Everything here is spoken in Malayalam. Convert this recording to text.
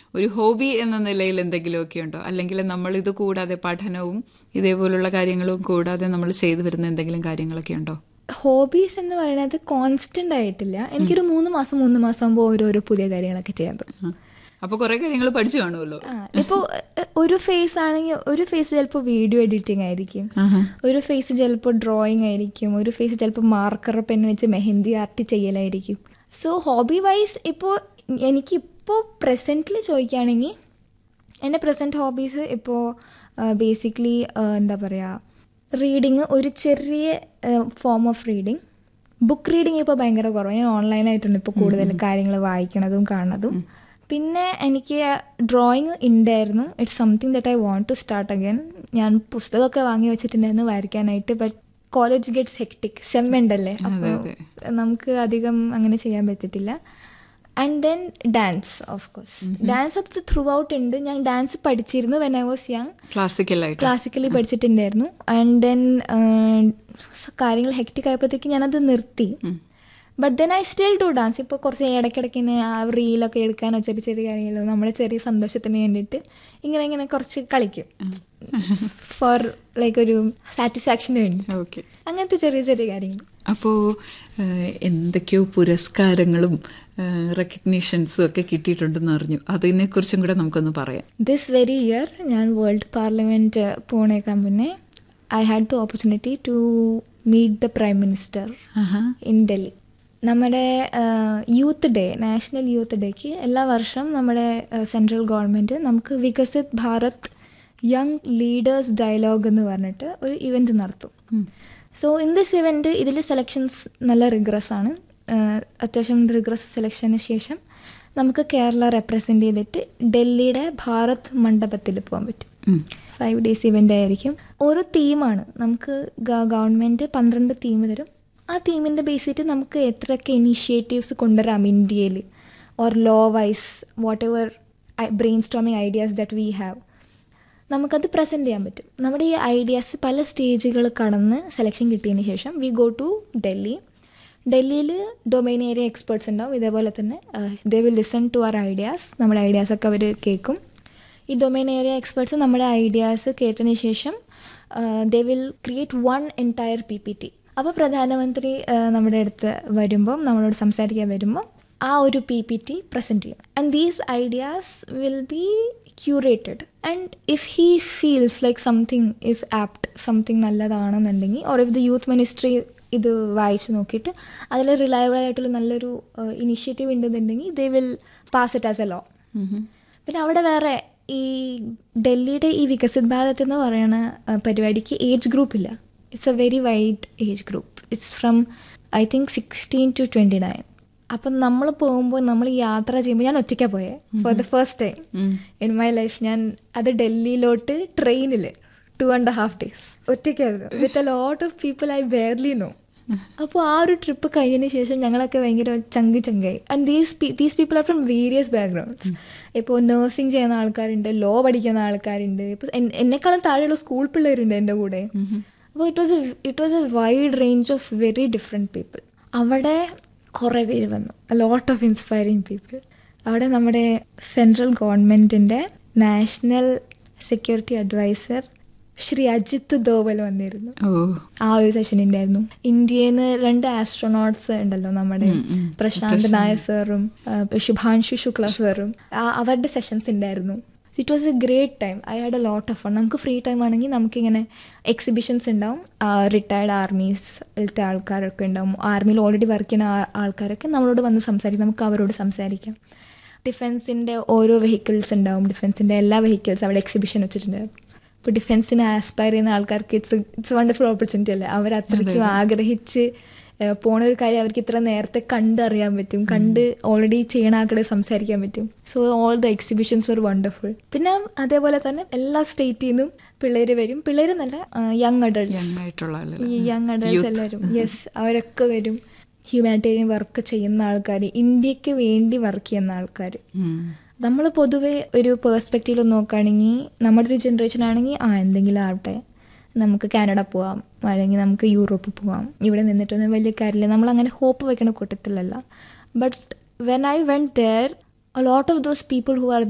ഒരു ഹോബി എന്ന നിലയിൽ എന്തെങ്കിലുമൊക്കെ ഉണ്ടോ അല്ലെങ്കിൽ നമ്മൾ ഇത് കൂടാതെ പഠനവും ഇതേപോലുള്ള കാര്യങ്ങളും കൂടാതെ നമ്മൾ ചെയ്തു വരുന്ന എന്തെങ്കിലും കാര്യങ്ങളൊക്കെ ഉണ്ടോ ഹോബീസ് എന്ന് പറയുന്നത് കോൺസ്റ്റന്റ് ആയിട്ടില്ല എനിക്കൊരു മൂന്ന് മാസം മൂന്ന് മാസം ആകുമ്പോൾ ഓരോരോ പുതിയ കാര്യങ്ങളൊക്കെ ചെയ്യാൻ തോന്നും അപ്പൊ കുറെ കാര്യങ്ങൾ പഠിച്ചു കാണുമല്ലോ ആ ഇപ്പോൾ ഒരു ഫേസ് ആണെങ്കിൽ ഒരു ഫേസ് ചിലപ്പോൾ വീഡിയോ എഡിറ്റിംഗ് ആയിരിക്കും ഒരു ഫേസ് ചിലപ്പോൾ ഡ്രോയിങ് ആയിരിക്കും ഒരു ഫേസ് ചിലപ്പോൾ മാർക്കർ പെൻ വെച്ച് മെഹന്തി ആർട്ട് ചെയ്യലായിരിക്കും സോ ഹോബി വൈസ് ഇപ്പോൾ എനിക്കിപ്പോൾ പ്രസൻറ്റിൽ ചോദിക്കുകയാണെങ്കിൽ എൻ്റെ പ്രസൻറ്റ് ഹോബീസ് ഇപ്പോൾ ബേസിക്കലി എന്താ പറയുക റീഡിങ് ഒരു ചെറിയ form of reading book reading ഇപ്പോൾ ഭയങ്കര കുറവ് ഞാൻ ഓൺലൈനായിട്ടുണ്ട് ഇപ്പോൾ കൂടുതൽ കാര്യങ്ങൾ വായിക്കണതും കാണുന്നതും പിന്നെ എനിക്ക് ഡ്രോയിങ് ഉണ്ടായിരുന്നു it's something that I want to start again ഞാൻ പുസ്തകമൊക്കെ വാങ്ങി വെച്ചിട്ടുണ്ടായിരുന്നു വരയ്ക്കാനായിട്ട് but college gets hectic sem ഉണ്ടല്ലേ അപ്പോൾ നമുക്ക് അധികം അങ്ങനെ ചെയ്യാൻ പറ്റത്തില്ല and then dance of course dance അത് ത്രൂ ഔട്ട് ഉണ്ട് ഞാൻ ഡാൻസ് പഠിച്ചിരുന്നു വെൻ ഐ വാസ് യങ് ക്ലാസിക്കലായിട്ട് ക്ലാസിക്കലി പഠിച്ചിട്ടുണ്ടായിരുന്നു ആൻഡ് ദെൻ കാര്യങ്ങൾ ഹെക്ടിക് ആയപ്പോഴത്തേക്ക് ഞാനത് നിർത്തി but then I still do dance ഇപ്പോൾ കുറച്ച് ഇടയ്ക്കിടയ്ക്ക് ഇങ്ങനെ ആ റീലൊക്കെ എടുക്കാനോ ചെറിയ ചെറിയ കാര്യങ്ങളോ നമ്മുടെ ചെറിയ സന്തോഷത്തിന് വേണ്ടിയിട്ട് ഇങ്ങനെ ഇങ്ങനെ കുറച്ച് കളിക്കും ഫോർ ലൈക്ക് ഒരു സാറ്റിസ്ഫാക്ഷന് വേണ്ടി ഓക്കെ അങ്ങനത്തെ ചെറിയ ചെറിയ കാര്യങ്ങൾ അപ്പോൾ എന്തൊക്കെയോ പുരസ്കാരങ്ങളും റെക്കഗ്നീഷൻസും ഒക്കെ കിട്ടിയിട്ടുണ്ടെന്ന് അറിഞ്ഞു അതിനെക്കുറിച്ചും കൂടെ നമുക്കൊന്ന് പറയാം ദിസ് വെരി ഇയർ ഞാൻ വേൾഡ് പാർലമെൻറ്റ് പോണേക്കാൻ മുന്നേ I had the opportunity to meet the prime minister in Delhi നമ്മുടെ യൂത്ത് ഡേ നാഷണൽ യൂത്ത് ഡേക്ക് എല്ലാ വർഷം നമ്മുടെ സെൻട്രൽ ഗവൺമെൻറ് നമുക്ക് Viksit Bharat young leaders dialogue എന്ന് പറഞ്ഞിട്ട് ഒരു ഇവൻറ്റ് നടത്തും സോ ഇൻ ദിസ് ഇവൻറ്റ് ഇതിൽ സെലക്ഷൻസ് നല്ല റിഗ്രസ് ആണ് അത്യാവശ്യം റിഗ്രസ് സെലക്ഷന് ശേഷം നമുക്ക് കേരള റെപ്രസെൻ്റ് ചെയ്തിട്ട് ഡൽഹിയുടെ ഭാരത് മണ്ഡപത്തിൽ പോകാൻ പറ്റും ഫൈവ് ഡേയ്സ് ഇവൻ്റ് ആയിരിക്കും ഓരോ തീമാണ് നമുക്ക് ഗവൺമെൻറ് പന്ത്രണ്ട് തീം തരും ആ തീമിൻ്റെ ബേസ് ചെയ്തിട്ട് നമുക്ക് എത്രയൊക്കെ ഇനീഷ്യേറ്റീവ്സ് കൊണ്ടുവരാം ഇന്ത്യയിൽ or law wise whatever brainstorming ideas that we have നമുക്കത് പ്രസൻറ്റ് ചെയ്യാൻ പറ്റും നമ്മുടെ ഈ ഐഡിയാസ് പല സ്റ്റേജുകൾ കടന്ന് സെലക്ഷൻ കിട്ടിയതിന് ശേഷം വി ഗോ ടു ഡൽഹി ഡൽഹിയിൽ ഡൊമൈൻ ഏരിയ എക്സ്പേർട്സ് ഉണ്ടാവും ഇതേപോലെ തന്നെ they will listen to our ideas നമ്മുടെ ഐഡിയാസൊക്കെ അവർ കേൾക്കും ഈ ഡൊമൈൻ ഏരിയ എക്സ്പേർട്സ് നമ്മുടെ ഐഡിയാസ് കേട്ടതിന് ശേഷം they will create one entire P P T അപ്പോൾ പ്രധാനമന്ത്രി നമ്മുടെ അടുത്ത് വരുമ്പം നമ്മളോട് സംസാരിക്കാൻ വരുമ്പം ആ ഒരു പി പി ടി പ്രസൻറ്റ് ചെയ്യും and these ideas will be curated and if he feels like something is apt something നല്ലതാണെന്നുണ്ടെങ്കിൽ or if the youth ministry ഇത് വായിച്ചു നോക്കിയിട്ട് അതിൽ റിലയബിൾ ആയിട്ടുള്ള നല്ലൊരു ഇനിഷ്യേറ്റീവ് ഉണ്ടെന്നുണ്ടെങ്കിൽ they will pass it as a law പിന്നെ അവിടെ വേറെ ഈ ഡൽഹിയുടെ ഈ വികസിത് ഭാരത് എന്ന് പറയുന്ന പരിപാടിക്ക് ഏജ് ഗ്രൂപ്പ് ഇല്ല it's a very wide age group it's from I think sixteen to twenty nine അപ്പം നമ്മൾ പോകുമ്പോൾ നമ്മൾ യാത്ര ചെയ്യുമ്പോൾ ഞാൻ ഒറ്റയ്ക്കാണ് പോയത് for the first time in my life ഞാൻ അത് ഡൽഹിയിലോട്ട് ട്രെയിനിൽ ടു ആൻഡ് ഹാഫ് ഡേയ്സ് ഒറ്റയ്ക്കായിരുന്നു with a lot of people I barely know അപ്പോൾ ആ ഒരു ട്രിപ്പ് കഴിഞ്ഞതിന് ശേഷം ഞങ്ങളൊക്കെ ഭയങ്കര ചങ്ക് ചങ്കായി and these these people are from various backgrounds ഇപ്പോൾ നഴ്സിംഗ് ചെയ്യുന്ന ആൾക്കാരുണ്ട് ലോ പഠിക്കുന്ന ആൾക്കാരുണ്ട് ഇപ്പോൾ എന്നെക്കാളും താഴെയുള്ള സ്കൂൾ പിള്ളേരുണ്ട് എൻ്റെ കൂടെ അപ്പോൾ it was a it was a wide range of very different people അവിടെ കുറേ പേര് വന്നു ലോട്ട് ഓഫ് ഇൻസ്പയറിങ് പീപ്പിൾ അവിടെ നമ്മുടെ സെൻട്രൽ ഗവൺമെൻറ്റിൻ്റെ national security advisor Shri Ajit Doval വന്നിരുന്നു ആ ഒരു സെഷൻ ഉണ്ടായിരുന്നു ഇന്ത്യയിൽ നിന്ന് രണ്ട് ആസ്ട്രോനോട്ട്സ് ഉണ്ടല്ലോ നമ്മുടെ പ്രശാന്ത് നായർ സാറും ശുഭാൻഷു ശുക്ല സാറും അവരുടെ സെഷൻസ് ഉണ്ടായിരുന്നു it was a great time I had a lot of fun നമുക്ക് ഫ്രീ ടൈം ആണെങ്കിൽ നമുക്കിങ്ങനെ എക്സിബിഷൻസ് ഉണ്ടാവും റിട്ടയർഡ് ആർമീസിലത്തെ ആൾക്കാരൊക്കെ ഉണ്ടാവും ആർമിയിൽ ഓൾറെഡി വർക്ക് ചെയ്യുന്ന ആൾക്കാരൊക്കെ നമ്മളോട് വന്ന് സംസാരിക്കാം നമുക്ക് അവരോട് സംസാരിക്കാം ഡിഫൻസിൻ്റെ ഓരോ വെഹിക്കിൾസ് ഉണ്ടാവും ഡിഫൻസിൻ്റെ എല്ലാ വെഹിക്കിൾസ് അവിടെ എക്സിബിഷൻ വെച്ചിട്ടുണ്ടാവും ഇപ്പോൾ ഡിഫൻസിന് ആസ്പയർ ചെയ്യുന്ന ആൾക്കാർക്ക് ഇറ്റ്സ് ഇറ്റ്സ് വണ്ടർഫുൾ ഓപ്പർച്യൂണിറ്റി അല്ലേ അവർ അത്രയ്ക്കും ആഗ്രഹിച്ച് പോണ ഒരു കാര്യം അവർക്ക് ഇത്ര നേരത്തെ കണ്ടറിയാൻ പറ്റും കണ്ട് ഓൾറെഡി ചെയ്യണ ആൾക്കാരെ സംസാരിക്കാൻ പറ്റും so all the exhibitions were wonderful പിന്നെ അതേപോലെ തന്നെ എല്ലാ സ്റ്റേറ്റിൽ നിന്നും പിള്ളേർ വരും പിള്ളേർ നല്ല യങ് അഡൾട്ട്സ് യങ് അഡൾട്ട്സ് എല്ലാവരും യെസ് അവരൊക്കെ വരും ഹ്യൂമാനിറ്റേറിയൻ വർക്ക് ചെയ്യുന്ന ആൾക്കാർ ഇന്ത്യക്ക് വേണ്ടി വർക്ക് ചെയ്യുന്ന ആൾക്കാർ നമ്മൾ പൊതുവേ ഒരു പേഴ്സ്പെക്റ്റീവിൽ നോക്കുകയാണെങ്കിൽ നമ്മുടെ ഒരു ജനറേഷൻ ആണെങ്കിൽ ആ എന്തെങ്കിലും ആവട്ടെ നമുക്ക് കാനഡ പോവാം അല്ലെങ്കിൽ നമുക്ക് യൂറോപ്പ് പോവാം ഇവിടെ നിന്നിട്ടൊന്നും വലിയ കാര്യമില്ല നമ്മൾ അങ്ങനെ ഹോപ്പ് വെക്കണ കൂട്ടത്തിലല്ല but when I when there a lot of those people who are